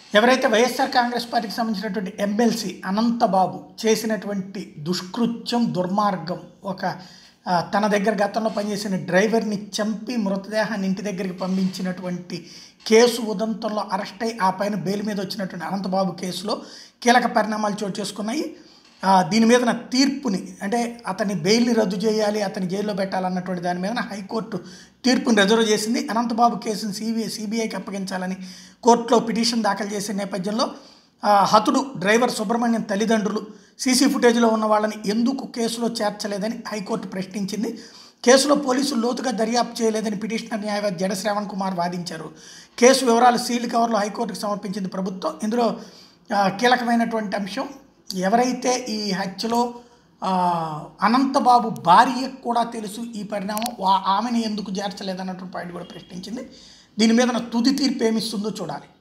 ఎవరైతే వైఎస్ఆర్ కాంగ్రెస్ పార్టీకి సంబంధించినటువంటి ఎమ్మెల్సీ అనంతబాబు చేసినటువంటి దుష్కృత్యం దుర్మార్గం ఒక ఆ, తన దగ్గర గతంలో పనిచేసిన డ్రైవర్ని చంపి మృతదేహాన్ని ఇంటి దగ్గరికి పంపించినటువంటి కేసు ఉదంతంలో అరెస్ట్ అయి ఆ పైన బెయిల్ మీద వచ్చినటువంటి అనంతబాబు కేసులో కీలక పరిణామాలు చోటు చేసుకున్నాయి ఆ, దీని మీద తీర్పుని అంటే అతని బెయిల్ని రద్దు చేయాలి అతని జైల్లో పెట్టాలన్నటువంటి దాని మీద హైకోర్టు తీర్పుని రిజర్వ్ చేసింది అనంతబాబు కేసును సిబిఐ సిబిఐకి అప్పగించాలని కోర్టులో పిటిషన్ దాఖలు చేసిన నేపథ్యంలో ఆ, హతుడు డ్రైవర్ సుబ్రహ్మణ్యం తల్లిదండ్రులు సీసీ ఫుటేజ్లో ఉన్న వాళ్ళని ఎందుకు కేసులో చేర్చలేదని హైకోర్టు ప్రశ్నించింది కేసులో పోలీసులు లోతుగా దర్యాప్తు చేయలేదని పిటిషనర్ న్యాయవాది జడ శ్రవణ్ కుమార్ వాదించారు కేసు వివరాలు సీల్డ్ కవర్లో హైకోర్టుకు సమర్పించింది ప్రభుత్వం ఇందులో ఆ, కీలకమైనటువంటి అంశం ఎవరైతే ఈ హత్యలో ఆ, అనంతబాబు భార్యకు కూడా తెలుసు ఈ పరిణామం వా- ఆమెను ఎందుకు చేర్చలేదన్నటువంటి పాయింట్ కూడా ప్రశ్నించింది దీని మీద తుది తీర్పు ఏమిస్తుందో చూడాలి